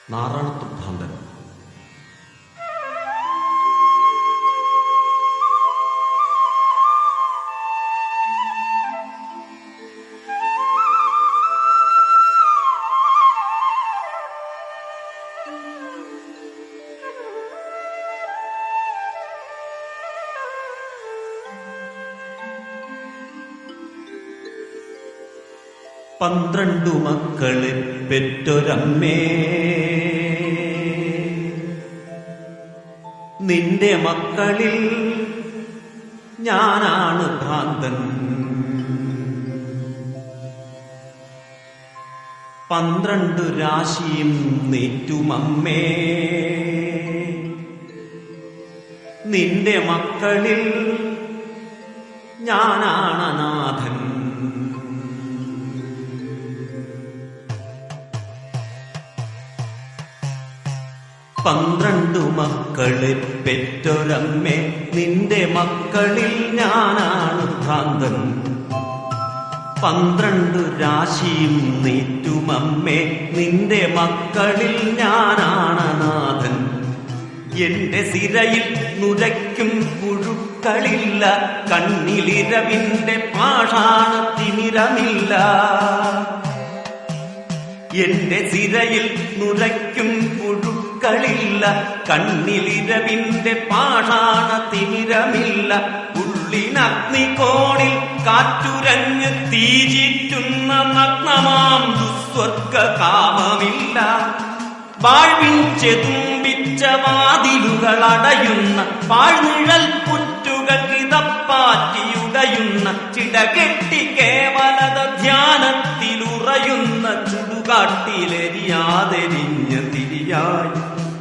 നാറാണത്ത് ഭ്രാന്തൻ പന്ത്രണ്ടു മക്കളെ പെറ്റൊരമ്മേ നിന്റെ മക്കളിൽ ഞാനാണ് ഭ്രാന്തൻ പന്ത്രണ്ടു രാശിയും നെറ്റുമമ്മേ നിന്റെ മക്കളിൽ ഞാനാണ് അനാഥൻ പന്ത്രണ്ടു മക്കളെ പെറ്റൊരമ്മേ നിന്റെ മക്കളിൽ ഞാനാണ് ഭ്രാന്തൻ പന്ത്രണ്ടു രാശിയും നീറ്റുമമ്മേ നിന്റെ മക്കളിൽ ഞാനാണ് നാഥൻ എന്റെ സിരയിൽ നുരയ്ക്കും പുഴുക്കളില്ല കണ്ണിലിരവിന്റെ പാഷാണ തിമിരമില്ല എന്റെ സിരയിൽ നുരയ്ക്കും പുഴുക്കളില്ല കണ്ണിലിരവിന്റെ പാഷാണ തിമിരമില്ല ഉള്ളിനഗ്നികോണിൽ കാറ്റുരഞ്ഞ് തീചിറ്റുന്ന നഗ്നമാം ദുസ്വർഗ കാമമില്ല വാഴ്വിൻ ചെതുമ്പിച്ച വാതിലുകൾ അടയുന്ന പാഴ്നിഴൽ പുറ്റുകൾ കിതപ്പാറ്റിയുടയുന്ന ചിടകെട്ടി കേവലത ധ്യാനത്തിലുറയുന്ന ചുടുകാട്ടിലെരിയാതെരിഞ്ഞ തിരിയായി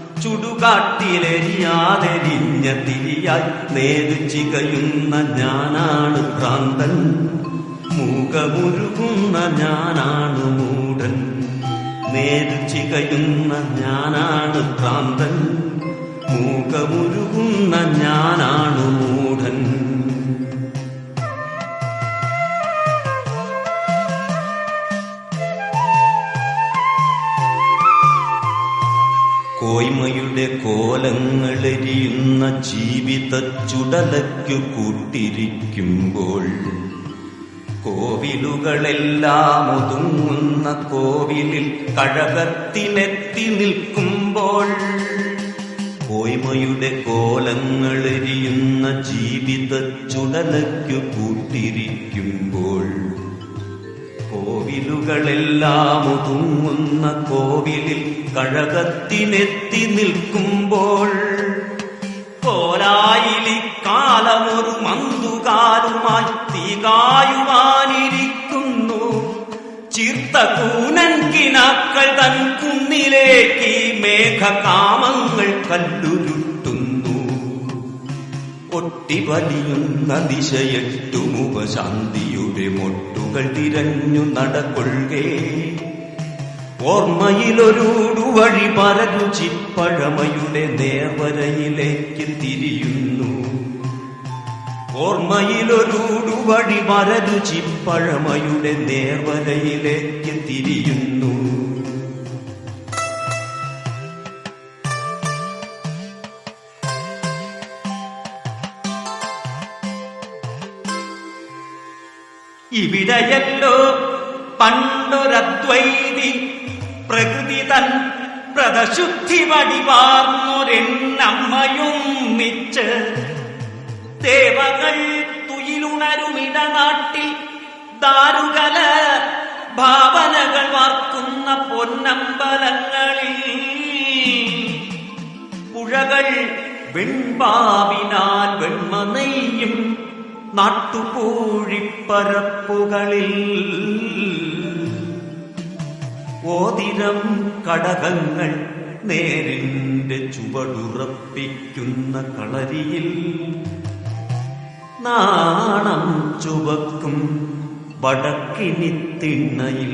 ചുടുകാട്ടിലെരിയാതെരിഞ്ഞ തിരിയായി നേരു ചികയുന്ന ഞാനാണ് ഭ്രാന്തൻ മൂകമുരുകുന്ന ഞാനാണ് മൂടൻ നേരു ചികയുന്ന ഞാനാണ് ഭ്രാന്തൻ മൂകമുരുകുന്ന ഞാനാണ് മൂഢൻ കോയ്മയുടെ കോലങ്ങളെരിയുന്ന ജീവിത ചുടലയ്ക്കു കൂട്ടിരിക്കുമ്പോൾ കോവിലുകളെല്ലാം ഒതുങ്ങുന്ന കോവിലിൽ കഴകത്തിനെത്തി നിൽക്കുമ്പോൾ കോയ്മയുടെ കോലങ്ങളെരിയുന്ന ജീവിത ചുടലയ്ക്കു കൂട്ടിരിക്കുമ്പോൾ കോവിലുകളെല്ലാം ഒതുങ്ങുന്ന കോവിലിൽ കഴകത്തിനെത്തി നിൽക്കുമ്പോൾ കോലായിലി കാലമൊരു മന്തുകാലുമായി തീകായുവാനിരിക്കുന്നു ചീർത്ത കൂനൻ കിനാക്കൾ തൻ കുന്നിലേക്ക് മേഘകാമങ്ങൾ കല്ലുരുട്ടുന്നു ഒട്ടിവലിയുന്ന ദിശയെട്ടുമുപശാന്തിയുടെ മൊട്ടുകൾ തിരഞ്ഞു നടക്കൊള്ളുകേ ഓർമ്മയിലൊരൂടു വഴി പരന്നു ചിപ്പഴമയുടെ നേർവരയിലേക്ക് തിരിയുന്നു ഓർമ്മയിലൊരൂടു വഴി മരതു ചിപ്പഴമയുടെ നേർവരയിലേക്ക് തിരിയുന്നു ഇവിടെയല്ലോ പണ്ടൊരദ്വൈതി പ്രകൃതി തൻ വ്രതശുദ്ധി വടിവാർന്നൊരെന്നമ്മയും മിച്ച് ദേവകൾ തുയിലുണരുമിട നാട്ടിൽ ദാരുകല ഭാവനകൾ വാർക്കുന്ന പൊന്നമ്പലങ്ങളിൽ പുഴകൾ വെൺപാവിനാൽ വെണ്മ നെയ്യും നാട്ടുപൂഴിപ്പരപ്പുകളിൽ ഓതിരം കടകങ്ങൾ നേരിന്റെ ചുവടുറപ്പിക്കുന്ന കളരിയിൽ നാണം ചുവക്കും വടക്കിനി തിണ്ണയിൽ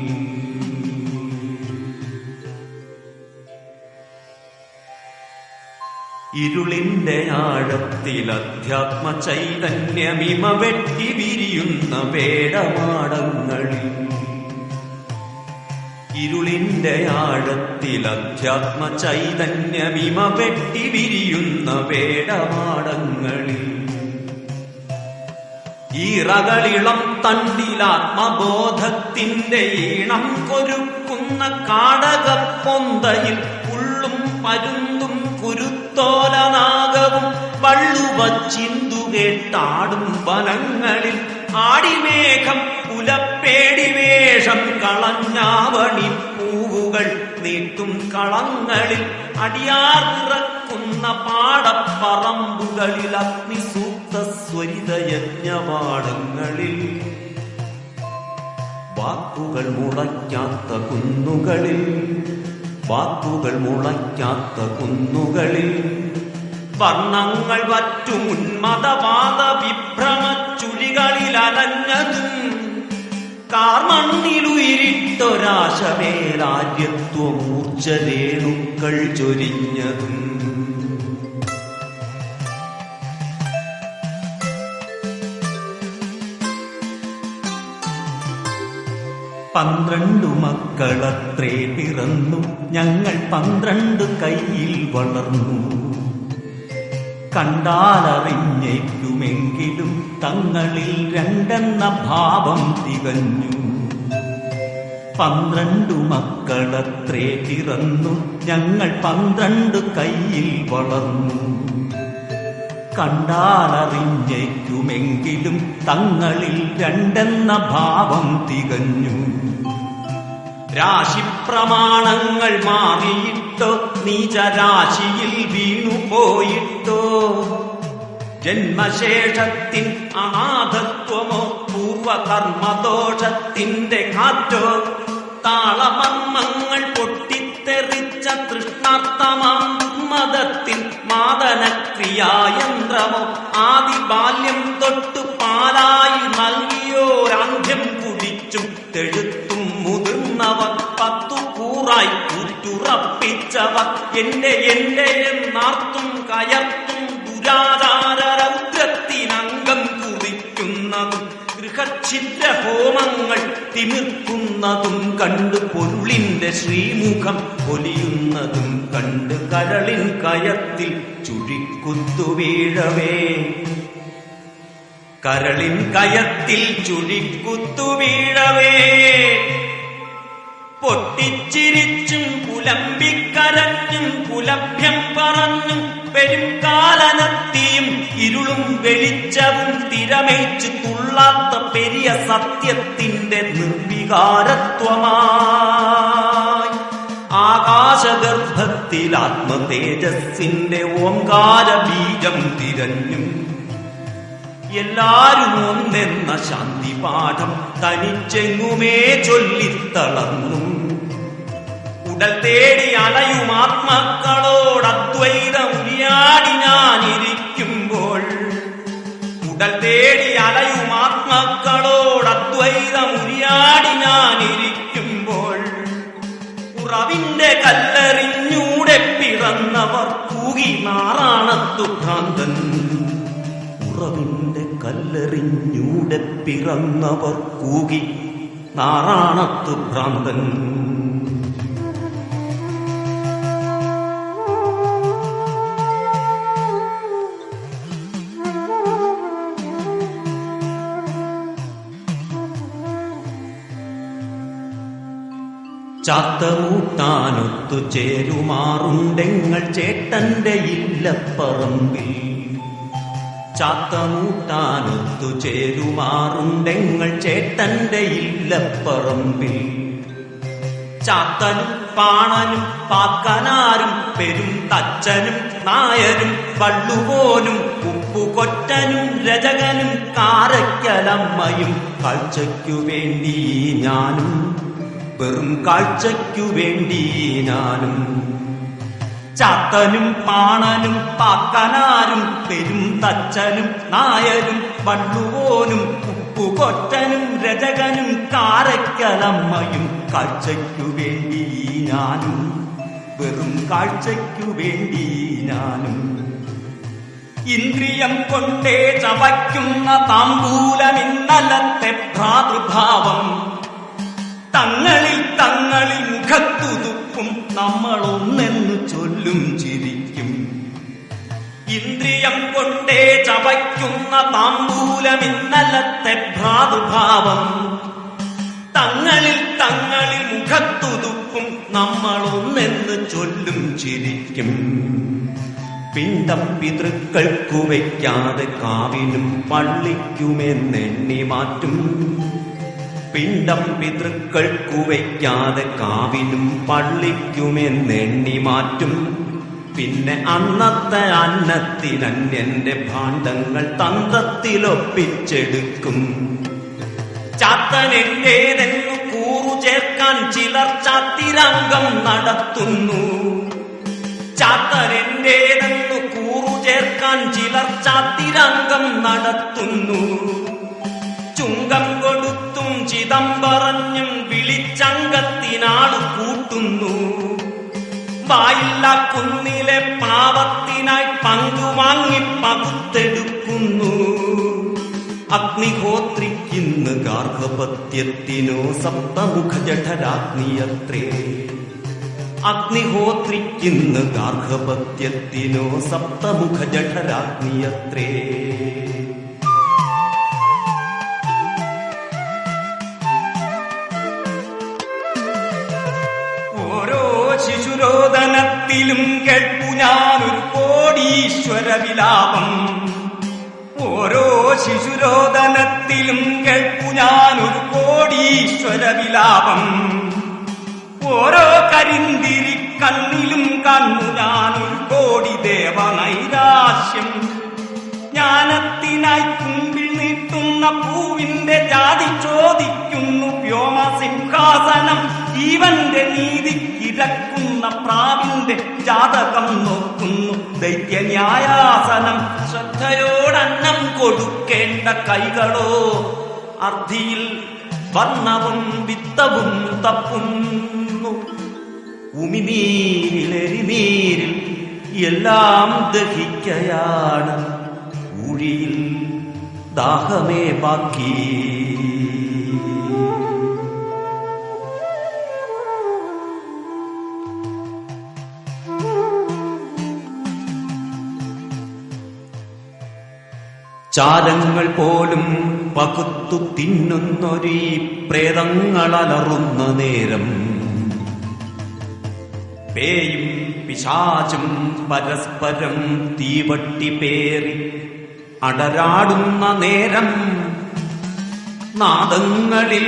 ഇരുളിന്റെ ആഴത്തിൽ അധ്യാത്മ ചൈതന്യമിമ വെട്ടി വിരിയുന്ന വേടമാടങ്ങളിൽ ഇരുളിന്റെ ഇരുളിന്റെ ആഴത്തിൽ അധ്യാത്മ ചൈതന്യമിമ വെട്ടി വിരിയുന്ന വേടമാടങ്ങളിൽ ഈറകളിളം തണ്ടിലാത്മബോധത്തിന്റെ ഈണം കൊരുക്കുന്ന കാടകപ്പൊന്തയിൽ ഉള്ളും പരുന്തും കുരുത്തോലനാഗവും വള്ളുവച്ചിന്തു കേട്ടാടും വനങ്ങളിൽ ആടിമേഘം പുലപ്പേടി വേഷം കളഞ്ഞാവണി പൂവുകൾ നീട്ടും കളങ്ങളിൽ അടിയാറിറക്കുന്ന പാടപ്പറമ്പുകളിൽ അഗ്നിസൂക്ത സ്വരിത യജ്ഞപാടങ്ങളിൽ വാക്കുകൾ മുളയ്ക്കാത്ത കുന്നുകളിൽ വാക്കുകൾ മുളയ്ക്കാത്ത കുന്നുകളിൽ വർണ്ണങ്ങൾ വറ്റും ഉന്മതവാദ വിഭ്രമ ചുഴികളിൽ അലഞ്ഞതും കാർമണ്ണിലുയിരിട്ടൊരാശമേലാര്യത്വമൂർച്ചരേണുക്കൾ ചൊരിഞ്ഞതും പന്ത്രണ്ടു മക്കളത്രേ പിറന്നു ഞങ്ങൾ പന്ത്രണ്ട് കയ്യിൽ വളർന്നു കണ്ടാലറിഞ്ഞേക്കുമെങ്കിലും തങ്ങളിൽ രണ്ടെന്ന ഭാവം തികഞ്ഞു പന്ത്രണ്ടു മക്കളത്രേ പിറന്നു ഞങ്ങൾ പന്ത്രണ്ട് കയ്യിൽ വളർന്നു കണ്ടാലറിഞ്ഞേക്കുമെങ്കിലും തങ്ങളിൽ രണ്ടെന്ന ഭാവം തികഞ്ഞു രാശിപ്രമാണങ്ങൾ മാറിയിട്ടോ നീചരാശിയിൽ വീണുപോയിട്ടോ ജന്മശേഷത്തിൻ അനാഥത്വമോ പൂർവകർമ്മദോഷത്തിന്റെ കാറ്റോ താളമർമ്മങ്ങൾ പൊട്ടിത്തെറിച്ച തൃഷ്ണാർത്ഥമാം മതത്തിൻ മാദനക്രിയായന്ത്രമോ ആദി ബാല്യം തൊട്ടു പാലായി നൽകിയോരാന്ധ്യം കുടിച്ചും തെഴുത്തും മുതിർന്നവർ പത്തു കൂറായി കൂറ്റുറപ്പിച്ചവർ എന്റെ എന്റെ എന്നാർത്തും കയർത്തും ദുരാചാര രൗദ്രത്തിനംഗം കുറിക്കുന്നതും ഗൃഹഛിദ്ര ഹോമങ്ങൾ തിമിർക്കുന്നതും കണ്ട് പൊരുളിന്റെ ശ്രീമുഖം പൊലിയുന്നതും കണ്ട് കരളിൻ കയത്തിൽ ചുഴിക്കുത്തു വീഴവേ കരളിൻ കയത്തിൽ ചുഴിക്കുത്തു വീഴവേ പൊട്ടിച്ചിരിച്ചും പുലമ്പിക്കരഞ്ഞും പുലഭ്യം പറഞ്ഞും പെരുംകാലനത്തിയും ഇരുളും വെളിച്ചവും തിരമേച്ചു തുള്ളാത്ത പെരിയ സത്യത്തിന്റെ നിർവികാരത്വമായി ആകാശഗർഭത്തിൽ ആത്മതേജസ്സിന്റെ ഓങ്കാര ബീജം തിരഞ്ഞും എല്ലാരും ഒന്നെന്ന ശാന്തി പാഠം തനിച്ചെങ്ങുമേ ചൊല്ലിത്തളർന്നും ഉടൽ തേടി അലയും ആത്മാക്കളോട് അദ്വൈതം ഉരിയാടി ഞാനിരിക്കുമ്പോൾ ഉടൽ തേടി അലയും ആത്മാക്കളോട് അദ്വൈതം ഉരിയാടി ഞാനിരിക്കുമ്പോൾ ഉറവിന്റെ കല്ലെറിഞ്ഞൂടെ പിറന്നവർ കൂകി നാറാണത്തു ഭ്രാന്തൻ ഉറവിന്റെ കല്ലെറിഞ്ഞൂടെ പിറന്നവർ കൂകി നാറാണത്തു ഭ്രാന്തൻ ചാത്തമൂട്ടാനൊത്തു ചേരുമാറുണ്ടെങ്ങൾ ചേട്ടന്റെ ഇല്ലപ്പറമ്പിൽ ചാത്തമൂട്ടാനൊത്തു ചേരുമാറുണ്ടെങ്ങൾ ചേട്ടന്റെ ഇല്ലപ്പറമ്പിൽ ചാത്തനും പാണനും പാക്കനാരും പെരും തച്ചനും നായരും വള്ളുപോനും ഉപ്പുകൊറ്റനും രജകനും കാരയ്ക്കലമ്മയും കാഴ്ചയ്ക്കു വേണ്ടി ഞാനും വെറും കാഴ്ചയ്ക്കു വേണ്ടി ഞാനും ചാത്തനും പാണനും പാക്കനാരും പെരും തച്ചനും നായരും വള്ളുപോനും ഉപ്പുകൊറ്റനും രജകനും കാരയ്ക്കലമ്മയും കാഴ്ചയ്ക്കു വേണ്ടി ഞാനും വെറും കാഴ്ചയ്ക്കു വേണ്ടി ഞാനും ഇന്ദ്രിയം കൊണ്ടേ ചവയ്ക്കുന്ന താമ്പൂലമിന്നലത്തെ ഭ്രാതൃഭാവം തങ്ങളിൽ തങ്ങളിൽ മുഖത്തു നമ്മൾ ഒന്നെന്ന് ചൊല്ലും ചിരിക്കും ഇന്ദ്രിയം കൊണ്ടേ ചവയ്ക്കുന്ന താമ്പൂലം ഇന്നലത്തെ ഭ്രാതുഭാവം തങ്ങളിൽ തങ്ങളിൽ മുഖത്തുതുപ്പും നമ്മൾ ഒന്നെന്ന് ചൊല്ലും ചിരിക്കും പിണ്ടം പിതൃക്കൾക്കു വയ്ക്കാതെ കാവിനും പള്ളിക്കുമെന്നെണ്ണി മാറ്റും പിണ്ടം പിതൃക്കൾക്കു വയ്ക്കാതെ കാവിനും പള്ളിക്കുമെന്നെണ്ണി മാറ്റും പിന്നെ അന്നത്തെ അന്നത്തിനന്യന്റെ ഭാണ്ഡങ്ങൾ തന്ത്രത്തിലൊപ്പിച്ചെടുക്കും ചാത്തനെന്റേതെന്നു കൂറു ചേർക്കാൻ ചിലർ ചാത്തിരംഗം നടത്തുന്നു ചാത്തനെന്റേതെന്നു കൂറു ചേർക്കാൻ ചിലർ ചാത്തിരംഗം നടത്തുന്നു ചുങ്കം കൊടുത്തും ചിതം പറഞ്ഞും വിളിച്ചങ്കത്തിനാള് കൂട്ടുന്നു വായില്ല കുന്നിലെ പാവത്തിനായി പങ്കുവാങ്ങി പകുത്തെടുക്കുന്നു അഗ്നിഹോത്രിക്കിന്ന് ഗാർഹപത്യത്തിനോ സപ്തമുഖ ജഠരാഗ്നിയത്രേ അഗ്നിഹോത്രിക്കിന്ന് ഗാർഹപത്യത്തിനോ സപ്തമുഖ ജഠരാഗ്നിയത്രേ ഓരോ ശിശുരോദനത്തിലും കേൾപ്പു ഞാനൊരു കോടീശ്വര വിലാപം ഓരോ ശിശുരോദനത്തിലും കേൾപ്പു ഞാനൊരു കോടീശ്വര വിലാപം ഓരോ കരിന്തിരി കണ്ണിലും കണ്ണു ഞാനൊരു കോടി ദേവനൈരാശ്യം ജ്ഞാനത്തിനായി കുമ്പിൽ നീട്ടുന്ന പൂവിന്റെ ജാതി ചോദിക്കുന്നു വ്യോമസിംഹാസനം ജീവന്റെ നീതി കിടക്കുന്ന പ്രാവിന്റെ ജാതകം നോക്കുന്നു ദൈത്യന്യായാസനം ശ്രദ്ധയോടന്നം കൊടുക്കേണ്ട കൈകളോ അർദ്ധിയിൽ വർണ്ണവും വിത്തവും തപ്പുന്നു ഉമിനീരിലെരിനീരിൽ എല്ലാം ദഹിക്കയാണ് ഊഴിയിൽ ദാഹമേ ബാക്കി ചാരങ്ങൾ പോലും പകുത്തു തിന്നുന്നൊരീ പ്രേതങ്ങളലറുന്ന നേരം പേയും പിശാചും പരസ്പരം തീവട്ടി പേറി അടരാടുന്ന നേരം നാദങ്ങളിൽ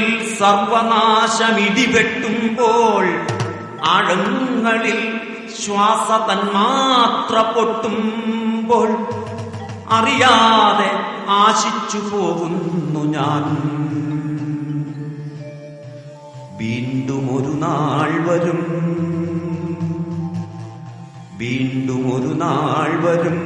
സർവനാശമിടിവെട്ടുമ്പോൾ ആഴങ്ങളിൽ ശ്വാസ തന്മാത്ര പൊട്ടുമ്പോൾ അറിയാതെ ആശിച്ചു പോകുന്നു ഞാൻ വീണ്ടും ഒരു നാൾ വരും വീണ്ടും ഒരു നാൾ വരും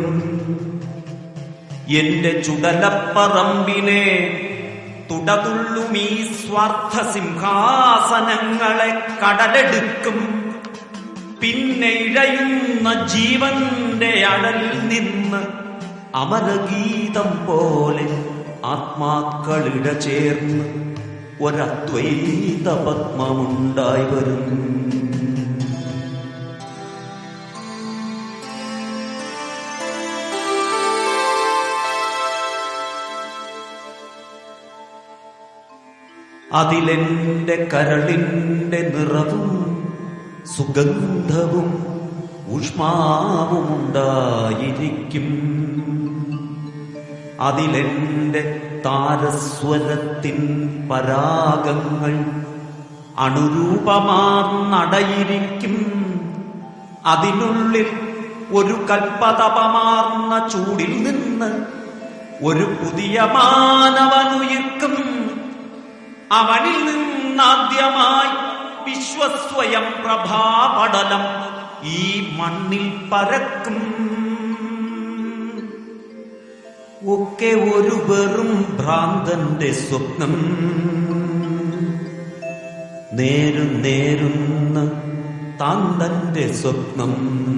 എന്റെ ചുടലപ്പറമ്പിനെ തുടതുള്ളും ഈ സ്വാർത്ഥ സിംഹാസനങ്ങളെ കടലെടുക്കും പിന്നെ ഇഴയുന്ന ജീവന്റെ അടലിൽ നിന്ന് അമരഗീതം പോലെ ആത്മാക്കളിട ചേർന്ന് ഒരദ്വൈത പത്മമുണ്ടായി വരും അതിലെന്റെ കരളിന്റെ നിറവും സുഗന്ധവും ഊഷ്മാവും ഉണ്ടായിരിക്കും അതിലെന്റെ താരസ്വരത്തിൻ പരാഗങ്ങൾ അണുരൂപമാർന്നടയിരിക്കും അതിനുള്ളിൽ ഒരു കൽപ്പതപമാർന്ന ചൂടിൽ നിന്ന് ഒരു പുതിയ മാനവനുയിർക്കും അവനിൽ നിന്നാദ്യമായി വിശ്വസ്വയം പ്രഭാപടലം ഈ മണ്ണിൽ പരക്കും ഒക്കെ ഒരു വെറും ഭ്രാന്തന്റെ സ്വപ്നം നേരും നേരുന്ന താന്തന്റെ സ്വപ്നം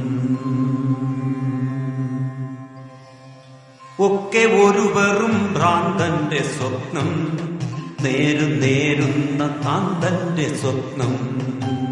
ഒക്കെ ഒരു വെറും ഭ്രാന്തന്റെ സ്വപ്നം നേരു നേരുന്ന താന്തന്റെ സ്വപ്നം